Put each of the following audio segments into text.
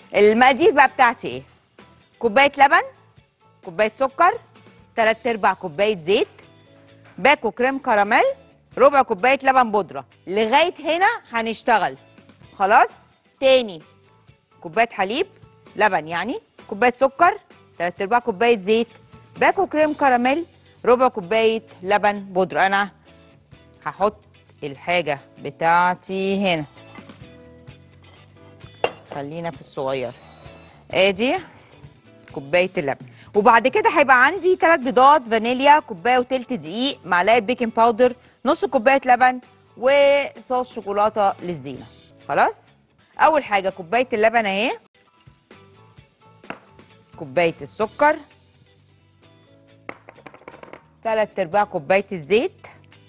المقادير بقى بتاعتي ايه كوبايه لبن كوبايه سكر تلات ارباع كوبايه زيت باكو كريم كراميل ربع كوبايه لبن بودره لغايه هنا هنشتغل خلاص تاني كوبايه حليب لبن يعني كوبايه سكر تلات ارباع كوبايه زيت باكو كريم كراميل ربع كوبايه لبن بودره انا هحط الحاجه بتاعتي هنا خلينا في الصغير ادي كوبايه اللبن وبعد كده هيبقى عندي ثلاث بيضات فانيليا كوبايه وتلت دقيق معلقه بيكنج باودر نص كوبايه لبن وصوص شوكولاته للزينه خلاص اول حاجه كوبايه اللبن اهي كوبايه السكر تلات ارباع كوبايه الزيت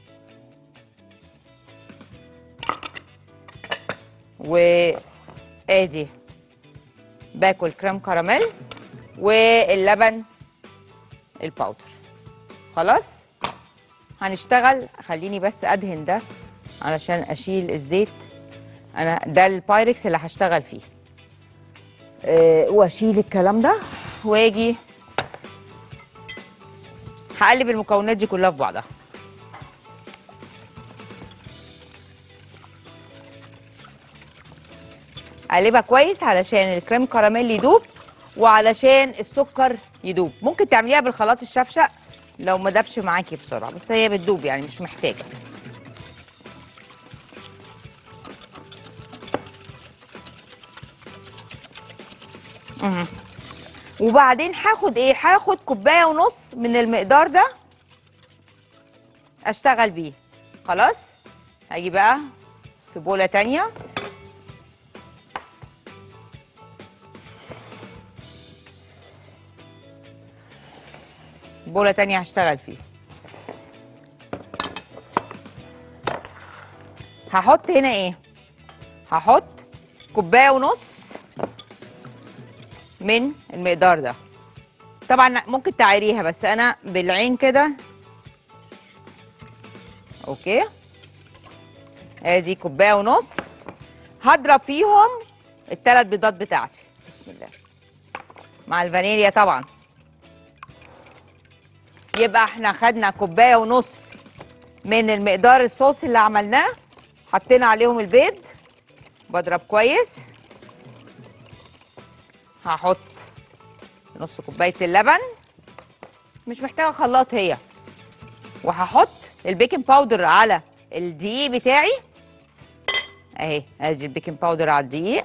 وادي باكل كريم كراميل واللبن الباودر خلاص هنشتغل خليني بس ادهن ده علشان اشيل الزيت انا ده البايركس اللي هشتغل فيه أه واشيل الكلام ده واجي هقلب المكونات دي كلها في بعضها اقلبها كويس علشان الكريم كراميل يدوب وعلشان السكر يدوب ممكن تعمليها بالخلاط الشفشق لو ما دابش معاكي بسرعه بس هي بتدوب يعني مش محتاجه مهم. وبعدين هاخد ايه هاخد كوبايه ونص من المقدار ده اشتغل بيه خلاص هاجي بقى في بوله تانية بوله تانية هشتغل فيه هحط هنا ايه هحط كوبايه ونص من المقدار ده طبعا ممكن تعيريها بس انا بالعين كده اوكي ادي كوبايه ونص هضرب فيهم الثلاث بيضات بتاعتي بسم الله مع الفانيليا طبعا يبقى احنا خدنا كوبايه ونص من المقدار الصوص اللي عملناه حطينا عليهم البيض بضرب كويس هحط نص كوبايه اللبن مش محتاجه خلاط هي وهحط البيكنج باودر على الدقيق بتاعي اهي ادي البيكنج باودر على الدقيق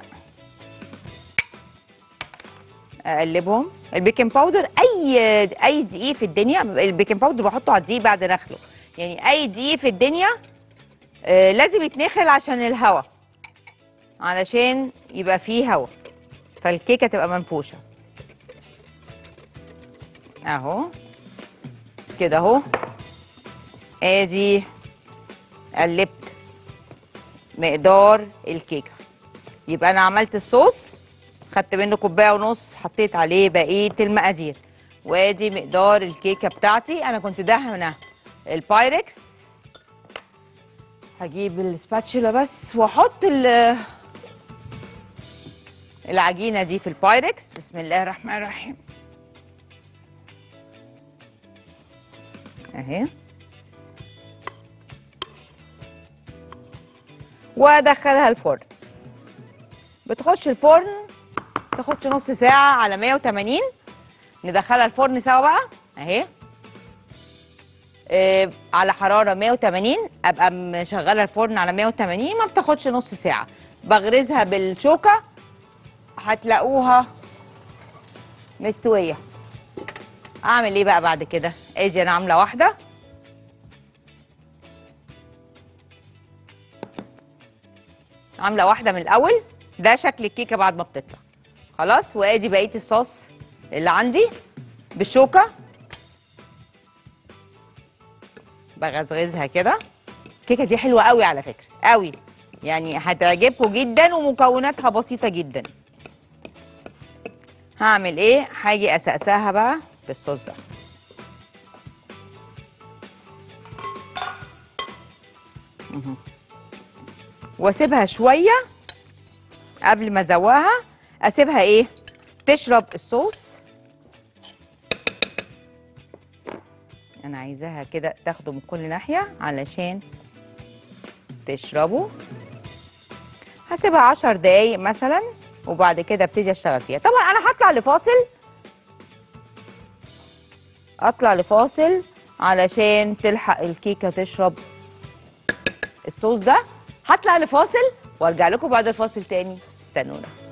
اقلبهم البيكنج باودر اي اي دقيق في الدنيا البيكنج باودر بحطه على الدقيق بعد نخله يعني اي دقيق في الدنيا آه لازم يتنخل عشان الهواء علشان يبقى فيه هواء فالكيكه تبقى منفوشه اهو كده اهو ادي قلبت مقدار الكيكه يبقى انا عملت الصوص خدت منه كوبايه ونص حطيت عليه بقيه المقادير وادي مقدار الكيكه بتاعتي انا كنت دهنه البايركس هجيب السباتشولا بس واحط ال- العجينه دي في البايركس بسم الله الرحمن الرحيم اهي وادخلها الفرن بتخش الفرن تاخدش نص ساعة على 180 ندخلها الفرن سوا بقى اهي إيه على حرارة 180 ابقى مشغلة الفرن على 180 ما بتاخدش نص ساعة بغرزها بالشوكة هتلاقوها مستوية اعمل ايه بقى بعد كده اجي انا عاملة واحدة عاملة واحدة من الاول ده شكل الكيكة بعد ما بتطلع خلاص وادي بقيه الصوص اللي عندي بالشوكه بغزغزها كده الكيكه دي حلوه قوي على فكره قوي يعني هتعجبكم جدا ومكوناتها بسيطه جدا هعمل ايه هاجي اسقساها بقى بالصوص ده مهم. واسيبها شويه قبل ما ازوقها اسيبها ايه تشرب الصوص انا عايزاها كده تاخده من كل ناحيه علشان تشربه هسيبها عشر دقايق مثلا وبعد كده ابتدي اشتغل فيها طبعا انا هطلع لفاصل اطلع لفاصل علشان تلحق الكيكه تشرب الصوص ده هطلع لفاصل وارجع لكم بعد الفاصل تاني استنونا